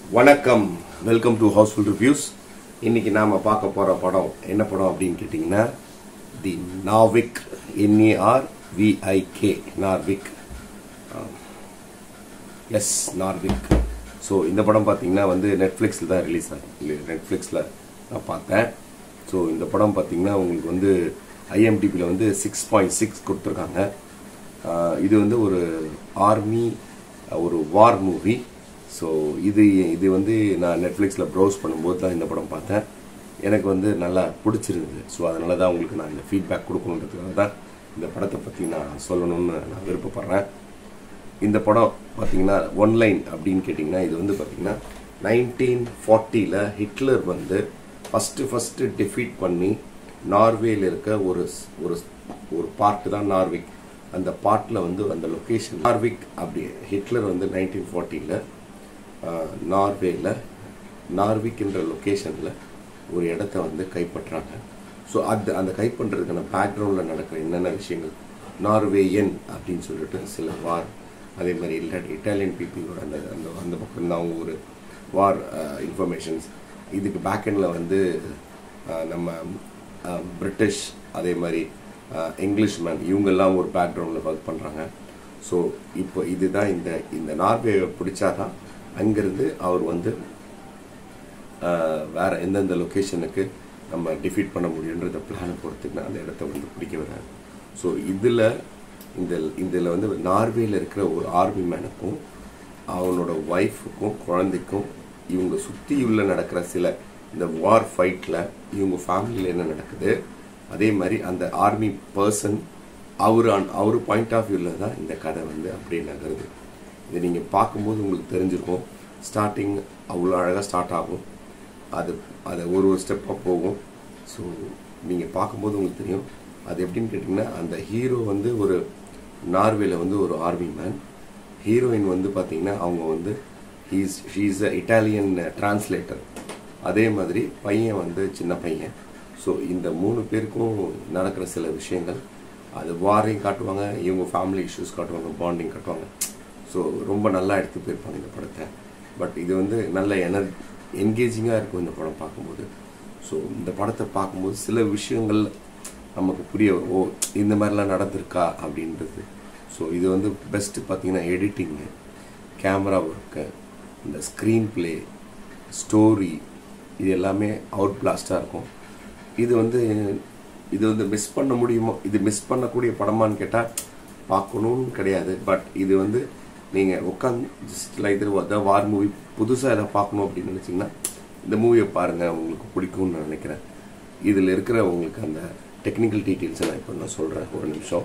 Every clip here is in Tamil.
வணக்கம் வெல்கம் டு ஹவுஸ்ஃபுல் ரிவ்யூஸ் இன்னைக்கு நாம பார்க்க போற படம் என்ன படம் அப்படின்னு கேட்டிங்கன்னா the Narvik N A R V I K Narvik yes Narvik so இந்த படம் பார்த்தீங்கன்னா வந்து நெட்ஃப்ளிக்ஸில் தான் ரிலீஸ் ஆகுது நெட்ஃப்ளிக்ஸில் நான் பார்த்தேன் ஸோ இந்த படம் பார்த்தீங்கன்னா உங்களுக்கு வந்து ஐஎம்டிபியில் வந்து சிக்ஸ் பாயிண்ட் சிக்ஸ் கொடுத்துருக்காங்க ஆஹ் இது வந்து ஒரு ஆர்மி ஒரு வார் மூவி ஸோ இது இது வந்து நான் நெட்ஃப்ளிக்ஸில் ப்ரௌஸ் பண்ணும்போது தான் இந்த படம் பார்த்தேன் எனக்கு வந்து நல்லா பிடிச்சிருந்தது ஸோ அதனால தான் உங்களுக்கு நான் இந்த ஃபீட்பேக் கொடுக்கணுன்றதுக்காக தான் இந்த படத்தை பற்றி நான் சொல்லணும்னு நான் விருப்பப்படுறேன் இந்த படம் பார்த்தீங்கன்னா ஒன்லைன் அப்படின்னு கேட்டிங்கன்னா இது வந்து பார்த்தீங்கன்னா நைன்டீன் ஃபார்ட்டியில் ஹிட்லர் வந்து ஃபஸ்ட்டு ஃபஸ்ட்டு டிஃபீட் பண்ணி நார்வேல இருக்க ஒரு ஒரு ஒரு பார்ட் தான் நார்விக் அந்த பார்ட்டில் வந்து அந்த லொக்கேஷன் நார்விக் அப்படி ஹிட்லர் வந்து நைன்டீன் ஃபார்ட்டியில் நார்வேல நார்விக் என்ற லொக்கேஷனில் ஒரு இடத்த வந்து கைப்பற்றாங்க ஸோ அது அந்த கைப்பற்றுறதுக்கான பேக்ரவுண்டில் நடக்கிற என்னென்ன விஷயங்கள் நார்வேயன் அப்படின்னு சொல்லிட்டு சில வார் அதே மாதிரி இல்லாட்டி இட்டாலியன் பீப்புளோட அந்த அந்த அந்த பக்கம் இருந்து அவங்க ஒரு வார் இன்ஃபர்மேஷன்ஸ் இதுக்கு பேக்கெண்டில் வந்து அஹ், நம்ம அஹ், பிரிட்டிஷ் அதே மாதிரி அஹ், இங்கிலீஷ்மேன் இவங்கெல்லாம் ஒரு பேக்ரவுண்டில் ஒர்க் பண்ணுறாங்க ஸோ இப்போ இதுதான் இந்த இந்த நார்வேவை பிடிச்சாதான் அங்கேருந்து அவர் வந்து ஆஹ் வேற எந்தெந்த லொக்கேஷனுக்கு நம்ம டிஃபீட் பண்ண முடியுன்றத பிளானை பொறுத்துக்கு அந்த இடத்த வந்து பிடிக்க வர்றாரு ஸோ இதில் இந்த இதில் வந்து நார்வேல இருக்கிற ஒரு ஆர்மி மேனுக்கும் அவனோட ஒய்ஃபுக்கும் குழந்தைக்கும் இவங்க சுற்றியுள்ள நடக்கிற சில இந்த வார் ஃபைட்டில் இவங்க ஃபேமிலியில் என்ன நடக்குது அதே மாதிரி அந்த ஆர்மி பர்சன் அவர் அவர் பாயிண்ட் ஆஃப் வியூவில் தான் இந்த கதை வந்து அப்படியே நகருது இது நீங்கள் பார்க்கும்போது உங்களுக்கு தெரிஞ்சிருக்கும் ஸ்டார்டிங் அவ்வளோ அழகாக ஸ்டார்ட் ஆகும் அது அது ஒரு ஒரு ஸ்டெப்பாக போகும் ஸோ நீங்கள் பார்க்கும்போது உங்களுக்கு தெரியும் அது எப்படின்னு கேட்டிங்கன்னா அந்த ஹீரோ வந்து ஒரு நார்வேல வந்து ஒரு ஆர்மி மேன் ஹீரோயின் வந்து பார்த்தீங்கன்னா அவங்க வந்து he's she's a Italian translator அதே மாதிரி பையன் வந்து சின்ன பையன் ஸோ இந்த மூணு பேருக்கும் நடக்கிற சில விஷயங்கள் அது வாரையும் காட்டுவாங்க இவங்க ஃபேமிலி இஷ்யூஸ் காட்டுவாங்க பாண்டிங் காட்டுவாங்க ஸோ ரொம்ப நல்லா எடுத்து போயிருப்பாங்க இந்த படத்தை பட் இது வந்து நல்ல எனர் என்கேஜிங்காக இருக்கும் இந்த படம் பார்க்கும்போது ஸோ இந்த படத்தை பார்க்கும்போது சில விஷயங்கள் நமக்கு புரிய வரும். ஓ இந்த மாதிரிலாம் நடந்திருக்கா அப்படின்றது ஸோ இது வந்து பெஸ்ட்டு பார்த்தீங்கன்னா எடிட்டிங்கு கேமரா ஒர்க்கு இந்த ஸ்க்ரீன் ப்ளே ஸ்டோரி இது எல்லாமே அவுட் பிளாஸ்டாக இருக்கும் இது வந்து இது வந்து மிஸ் பண்ண முடியுமோ இது மிஸ் பண்ணக்கூடிய படமான்னு கேட்டால் பார்க்கணும்னு கிடையாது பட் இது வந்து நீங்கள் உட்காந்து ஜஸ்ட் லைக் இது வார் மூவி புதுசாக எதாவது பார்க்கணும் அப்படின்னு நினச்சிங்கன்னா இந்த மூவியை பாருங்கள் உங்களுக்கு பிடிக்கும்னு நான் நினைக்கிறேன் இதில் இருக்கிற உங்களுக்கு அந்த டெக்னிக்கல் டீட்டெயில்ஸை நான் இப்போ நான் சொல்கிறேன் ஒரு நிமிஷம்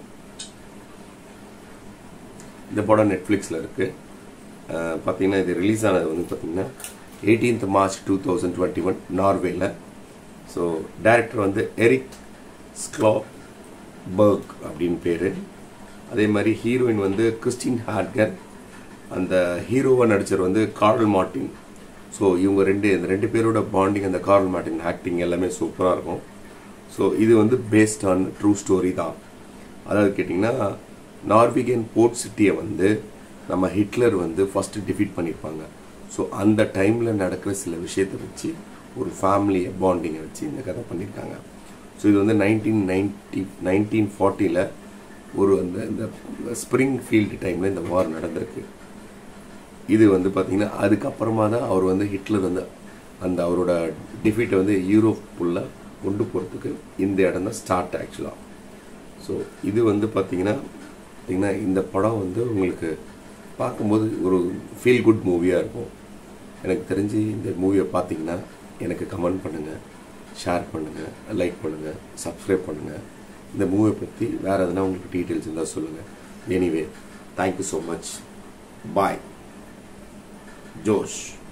இந்த படம் நெட்ஃப்ளிக்ஸில் இருக்குது பார்த்தீங்கன்னா இது ரிலீஸ் ஆனது வந்து பார்த்தீங்கன்னா 18th March two thousand twenty one நார்வேல ஸோ டைரக்டர் வந்து எரிக் ஸ்க்ளோ பர்க் அப்படின்னு பேர் அதே மாதிரி ஹீரோயின் வந்து கிறிஸ்டின் ஹார்கர் அந்த ஹீரோவை நடிச்சர் வந்து கார்ல் மார்ட்டின் ஸோ இவங்க ரெண்டு இந்த ரெண்டு பேரோட பாண்டிங் அந்த கார்ல் மார்ட்டின் ஆக்டிங் எல்லாமே சூப்பராக இருக்கும் ஸோ இது வந்து பேஸ்ட் ஆன் ட்ரூ ஸ்டோரி தான் அதாவது கேட்டிங்கன்னா நார்விகன் போர்ட் சிட்டியை வந்து நம்ம ஹிட்லர் வந்து ஃபர்ஸ்ட் டிஃபீட் பண்ணியிருப்பாங்க ஸோ அந்த டைமில் நடக்கிற சில விஷயத்தை வச்சு ஒரு ஃபேமிலியை பாண்டிங்கை வச்சு இந்த கதை பண்ணியிருக்காங்க ஸோ இது வந்து நைன்டீன் நைன்டி நைன்டீன் ஃபார்ட்டியில் ஒரு அந்த இந்த ஸ்ப்ரிங் ஃபீல்டு டைமில் இந்த வார் நடந்திருக்கு இது வந்து பார்த்தீங்கன்னா அதுக்கப்புறமா தான் அவர் வந்து ஹிட்லர் வந்து அந்த அவரோட டிஃபீட்டை வந்து யூரோப் ஃபுல்லாக கொண்டு போகிறதுக்கு இந்த இடம் தான் ஸ்டார்ட் ஆக்சுவலாக ஸோ இது வந்து பார்த்தீங்கன்னா பார்த்தீங்கன்னா இந்த படம் வந்து உங்களுக்கு பார்க்கும்போது ஒரு ஃபீல் குட் மூவியாக இருக்கும் எனக்கு தெரிஞ்சு இந்த மூவியை பார்த்தீங்கன்னா எனக்கு கமெண்ட் பண்ணுங்கள் ஷேர் பண்ணுங்கள் லைக் பண்ணுங்கள் சப்ஸ்கிரைப் பண்ணுங்கள் இந்த மூவியை பற்றி வேறு எதனா உங்களுக்கு டீட்டெயில்ஸ் இருந்தால் சொல்லுங்கள் anyway thank you so much bye ஜோஷ்